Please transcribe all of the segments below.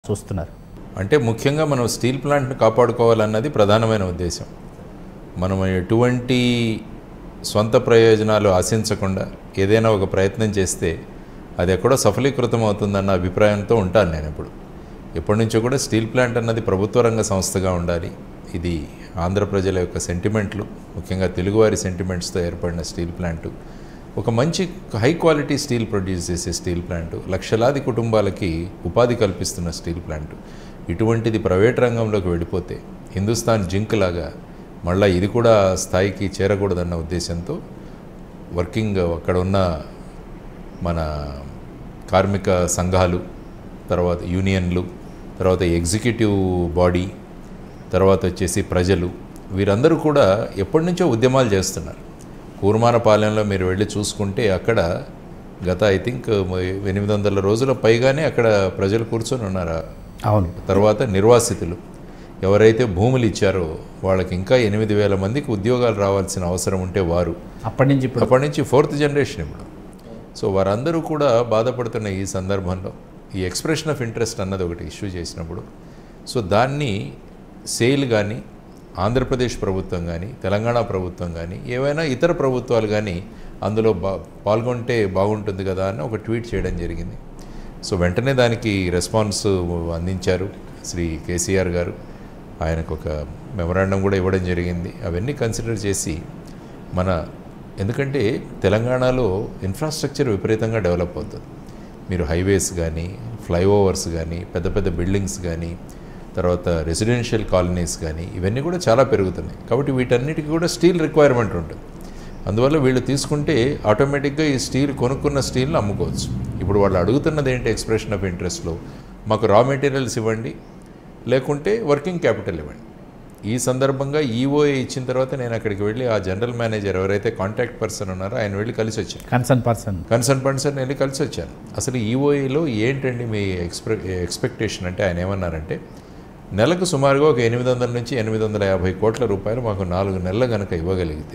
చూస్తున్నారు అంటే ముఖ్యంగా మనం స్టీల్ ప్లాంట్ని కాపాడుకోవాలన్నది ప్రధానమైన ఉద్దేశం మనం ఎటువంటి సొంత ప్రయోజనాలు ఆశించకుండా ఏదైనా ఒక ప్రయత్నం చేస్తే అది ఎక్కడో సఫలీకృతం అవుతుందన్న అభిప్రాయంతో ఉంటాను నేను ఇప్పుడు ఎప్పటి నుంచో కూడా స్టీల్ ప్లాంట్ అన్నది ప్రభుత్వ రంగ సంస్థగా ఉండాలి ఇది ఆంధ్ర ప్రజల యొక్క సెంటిమెంట్లు ముఖ్యంగా తెలుగువారి సెంటిమెంట్స్తో ఏర్పడిన స్టీల్ ప్లాంటు ఒక మంచి హై క్వాలిటీ స్టీల్ ప్రొడ్యూస్ చేసే స్టీల్ ప్లాంట్ లక్షలాది కుటుంబాలకి ఉపాధి కల్పిస్తున్న స్టీల్ ప్లాంట్ ఇటువంటిది ప్రైవేట్ రంగంలోకి వెళ్ళిపోతే హిందుస్థాన్ జింక్ లాగా మళ్ళీ ఇది కూడా స్థాయికి చేరకూడదన్న ఉద్దేశంతో వర్కింగ్ అక్కడ ఉన్న మన కార్మిక సంఘాలు తర్వాత యూనియన్లు తర్వాత ఎగ్జిక్యూటివ్ బాడీ తర్వాత వచ్చేసి ప్రజలు వీరందరూ కూడా ఎప్పటి నుంచో ఉద్యమాలు చేస్తున్నారు కూర్మానపాలెంలో మీరు వెళ్ళి చూసుకుంటే అక్కడ గత ఐ థింక్ ఎనిమిది వందల రోజుల పైగానే అక్కడ ప్రజలు కూర్చొని ఉన్నారు అవును తర్వాత నిర్వాసితులు ఎవరైతే భూములు ఇచ్చారో వాళ్ళకి ఇంకా ఎనిమిది వేల మందికి ఉద్యోగాలు రావాల్సిన అవసరం ఉంటే వారు అప్పటి నుంచి ఇప్పుడు అప్పటి నుంచి ఫోర్త్ జనరేషన్ ఇప్పుడు సో వారందరూ కూడా బాధపడుతున్న ఈ సందర్భంలో ఈ ఎక్స్ప్రెషన్ ఆఫ్ ఇంట్రెస్ట్ అన్నది ఒకటి ఇష్యూ చేసినప్పుడు సో దాన్ని సేల్ కానీ ఆంధ్రప్రదేశ్ ప్రభుత్వం కానీ తెలంగాణ ప్రభుత్వం కానీ ఏవైనా ఇతర ప్రభుత్వాలు కానీ అందులో బా పాల్గొంటే బాగుంటుంది కదా అని ఒక ట్వీట్ చేయడం జరిగింది సో వెంటనే దానికి రెస్పాన్స్ అందించారు శ్రీ కేసీఆర్ గారు ఆయనకు ఒక మెమరాండం కూడా ఇవ్వడం జరిగింది అవన్నీ కన్సిడర్ చేసి మన ఎందుకంటే తెలంగాణలో ఇన్ఫ్రాస్ట్రక్చర్ విపరీతంగా డెవలప్ అవుతుంది మీరు హైవేస్ కానీ ఫ్లైఓవర్స్ కానీ పెద్ద పెద్ద బిల్డింగ్స్ కానీ తర్వాత రెసిడెన్షియల్ కాలనీస్ కానీ ఇవన్నీ కూడా చాలా పెరుగుతున్నాయి కాబట్టి వీటన్నిటికీ కూడా స్టీల్ రిక్వైర్మెంట్ ఉంటుంది అందువల్ల వీళ్ళు తీసుకుంటే ఆటోమేటిక్గా ఈ స్టీల్ కొనుక్కున్న స్టీల్ని అమ్ముకోవచ్చు ఇప్పుడు వాళ్ళు అడుగుతున్నది ఏంటి ఎక్స్ప్రెషన్ ఆఫ్ ఇంట్రెస్ట్లో మాకు రా మెటీరియల్స్ ఇవ్వండి లేకుంటే వర్కింగ్ క్యాపిటల్ ఇవ్వండి ఈ సందర్భంగా ఈఓఏ ఇచ్చిన తర్వాత నేను అక్కడికి వెళ్ళి ఆ జనరల్ మేనేజర్ ఎవరైతే కాంటాక్ట్ పర్సన్ ఉన్నారో ఆయన వెళ్ళి కలిసి వచ్చాను కన్సర్న్ పర్సన్ కన్సర్న్ పర్సన్ వెళ్ళి కలిసి వచ్చాను అసలు ఈఓఏలో ఏంటండి మీ ఎక్స్పె ఎక్స్పెక్టేషన్ అంటే ఆయన ఏమన్నారంటే నెలకు సుమారుగా ఒక ఎనిమిది వందల నుంచి ఎనిమిది వందల యాభై కోట్ల రూపాయలు మాకు నాలుగు నెలలు కనుక ఇవ్వగలిగితే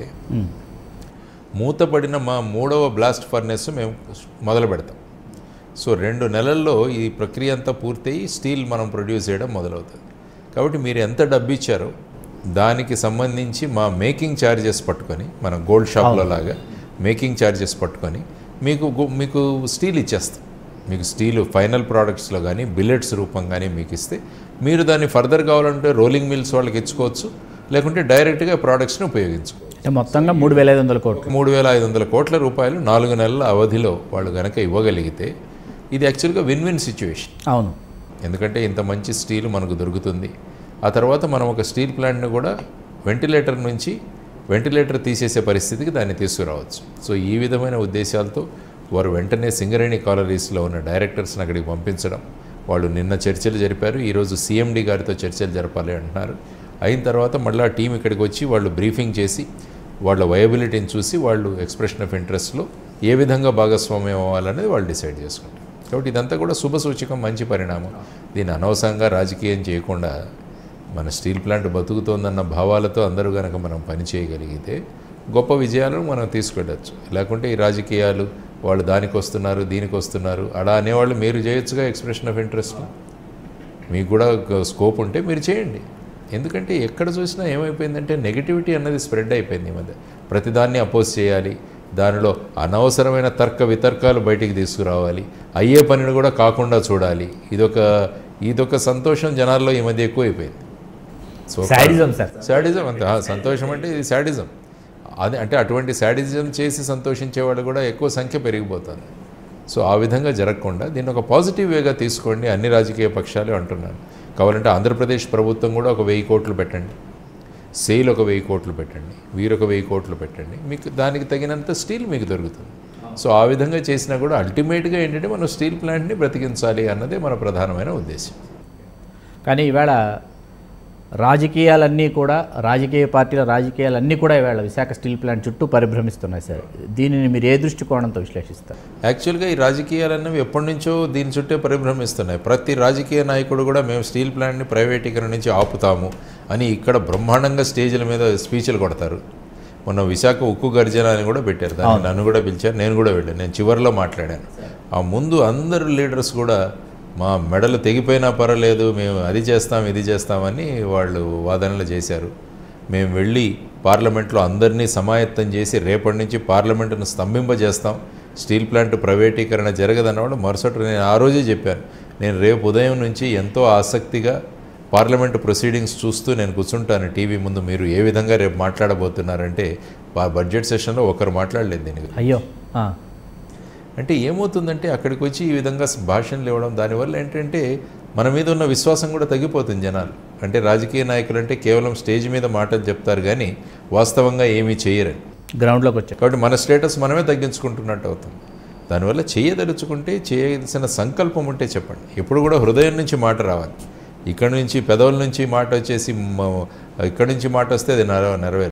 మూతపడిన మా మూడవ బ్లాస్ట్ ఫర్నెస్ మేము మొదలు పెడతాం సో రెండు నెలల్లో ఈ ప్రక్రియ అంతా పూర్తయి స్టీల్ మనం ప్రొడ్యూస్ చేయడం మొదలవుతుంది కాబట్టి మీరు ఎంత డబ్బు ఇచ్చారో దానికి సంబంధించి మా మేకింగ్ ఛార్జెస్ పట్టుకొని మన గోల్డ్ షాప్లో లాగా మేకింగ్ ఛార్జెస్ పట్టుకొని మీకు గు- మీకు స్టీల్ ఇచ్చేస్తాం మీకు స్టీల్ ఫైనల్ ప్రోడక్ట్స్లో కానీ బిల్లెట్స్ రూపం కానీ మీకు ఇస్తే మీరు దాన్ని ఫర్దర్ కావాలంటే రోలింగ్ మిల్స్ వాళ్ళకి ఇచ్చుకోవచ్చు లేకుంటే డైరెక్ట్గా ప్రోడక్ట్స్ని ఉపయోగించుకోవచ్చు అంటే మొత్తంగా మూడు వేల ఐదు వందల కోట్లు మూడు వేల ఐదు వందల కోట్ల రూపాయలు నాలుగు నెలల అవధిలో వాళ్ళు గనక ఇవ్వగలిగితే ఇది యాక్చువల్గా విన్ విన్ సిచ్యువేషన్ అవును ఎందుకంటే ఇంత మంచి స్టీల్ మనకు దొరుకుతుంది ఆ తర్వాత మనం ఒక స్టీల్ ప్లాంట్ని కూడా వెంటిలేటర్ నుంచి వెంటిలేటర్ తీసేసే పరిస్థితికి దాన్ని తీసుకురావచ్చు సో ఈ విధమైన ఉద్దేశాలతో వారు వెంటనే సింగరేణి కాలనీస్లో ఉన్న డైరెక్టర్స్ని అక్కడికి పంపించడం వాళ్ళు నిన్న చర్చలు జరిపారు ఈరోజు సీఎండి గారితో చర్చలు జరపాలి అంటున్నారు అయిన తర్వాత మళ్ళీ ఆ టీం ఇక్కడికి వచ్చి వాళ్ళు బ్రీఫింగ్ చేసి వాళ్ళ వయబిలిటీని చూసి వాళ్ళు ఎక్స్ప్రెషన్ ఆఫ్ ఇంట్రెస్ట్లో ఏ విధంగా భాగస్వామ్యం అవ్వాలనేది వాళ్ళు డిసైడ్ చేసుకుంటారు కాబట్టి ఇదంతా కూడా శుభ సూచకం మంచి పరిణామం దీన్ని అనవసరంగా రాజకీయం చేయకుండా మన స్టీల్ ప్లాంట్ బతుకుతోందన్న భావాలతో అందరూ కనుక మనం పని చేయగలిగితే గొప్ప విజయాలను మనం తీసుకెళ్ళచ్చు లేకుంటే ఈ రాజకీయాలు వాళ్ళు దానికి వస్తున్నారు దీనికి వస్తున్నారు అలా అనేవాళ్ళు మీరు చేయొచ్చుగా ఎక్స్ప్రెషన్ ఆఫ్ ఇంట్రెస్ట్ మీకు కూడా ఒక స్కోప్ ఉంటే మీరు చేయండి ఎందుకంటే ఎక్కడ చూసినా ఏమైపోయిందంటే నెగిటివిటీ అన్నది స్ప్రెడ్ అయిపోయింది ఈ మధ్య ప్రతిదాన్ని అపోజ్ చేయాలి దానిలో అనవసరమైన తర్క వితర్కాలు బయటికి తీసుకురావాలి అయ్యే పనిని కూడా కాకుండా చూడాలి ఇదొక ఇదొక సంతోషం జనాల్లో ఈ మధ్య ఎక్కువైపోయింది సో శాడిజం సార్ శాడిజం అంతే ఆ, సంతోషం అంటే ఇది శాడిజం అది అంటే అటువంటి శాడిజం చేసి సంతోషించే వాళ్ళు కూడా ఎక్కువ సంఖ్య పెరిగిపోతుంది సో ఆ విధంగా జరగకుండా దీన్ని ఒక పాజిటివ్ వేగా తీసుకోండి అన్ని రాజకీయ పక్షాలు అంటున్నాను కావాలంటే ఆంధ్రప్రదేశ్ ప్రభుత్వం కూడా ఒక వెయ్యి కోట్లు పెట్టండి సేల్ ఒక వెయ్యి కోట్లు పెట్టండి వీరొక వెయ్యి కోట్లు పెట్టండి మీకు దానికి తగినంత స్టీల్ మీకు దొరుకుతుంది సో ఆ విధంగా చేసినా కూడా అల్టిమేట్గా ఏంటంటే మనం స్టీల్ ప్లాంట్ని బ్రతికించాలి అన్నదే మన ప్రధానమైన ఉద్దేశం కానీ ఈవేళ రాజకీయాలన్నీ కూడా రాజకీయ పార్టీల రాజకీయాలన్నీ కూడా ఈవేళ విశాఖ స్టీల్ ప్లాంట్ చుట్టూ పరిభ్రమిస్తున్నాయి సార్ దీనిని మీరు ఏ దృష్టికోణంతో విశ్లేషిస్తారు యాక్చువల్గా ఈ రాజకీయాలన్నవి ఎప్పటి నుంచో దీని చుట్టే పరిభ్రమిస్తున్నాయి ప్రతి రాజకీయ నాయకుడు కూడా మేము స్టీల్ ప్లాంట్ని ప్రైవేటీకరణ నుంచి ఆపుతాము అని ఇక్కడ బ్రహ్మాండంగా స్టేజ్ల మీద స్పీచ్లు కొడతారు మొన్న విశాఖ ఉక్కు గర్జన అని కూడా పెట్టారు దాన్ని నన్ను కూడా పిలిచారు నేను కూడా వెళ్ళాను నేను చివరిలో మాట్లాడాను ఆ ముందు అందరు లీడర్స్ కూడా మా మెడలు తెగిపోయినా పర్వాలేదు మేము అది చేస్తాం ఇది చేస్తామని వాళ్ళు వాదనలు చేశారు మేము వెళ్ళి పార్లమెంట్లో అందరినీ సమాయత్తం చేసి రేపటి నుంచి పార్లమెంటును స్తంభింపజేస్తాం స్టీల్ ప్లాంట్ ప్రైవేటీకరణ జరగదన్నవాడు మరుసటి నేను ఆ రోజే చెప్పాను నేను రేపు ఉదయం నుంచి ఎంతో ఆసక్తిగా పార్లమెంట్ ప్రొసీడింగ్స్ చూస్తూ నేను కూర్చుంటాను టీవీ ముందు మీరు ఏ విధంగా రేపు మాట్లాడబోతున్నారంటే ఆ బడ్జెట్ సెషన్లో ఒకరు మాట్లాడలేదు దీని గురించి. అయ్యో ఆ, అంటే ఏమవుతుందంటే అక్కడికి వచ్చి ఈ విధంగా భాషణలు ఇవ్వడం దానివల్ల ఏంటంటే మన మీద ఉన్న విశ్వాసం కూడా తగ్గిపోతుంది జనాలు అంటే రాజకీయ నాయకులు అంటే కేవలం స్టేజ్ మీద మాటలు చెప్తారు కానీ వాస్తవంగా ఏమీ చేయరని గ్రౌండ్లోకి వచ్చారు కాబట్టి మన స్టేటస్ మనమే తగ్గించుకుంటున్నట్టు అవుతుంది దానివల్ల చేయదలుచుకుంటే చేయాల్సిన సంకల్పం ఉంటే చెప్పండి ఎప్పుడు కూడా హృదయం నుంచి మాట రావాలి ఇక్కడ నుంచి పెదవుల నుంచి మాట వచ్చేసి మ- ఇక్కడి నుంచి మాట వస్తే అది నెర నెరవేరు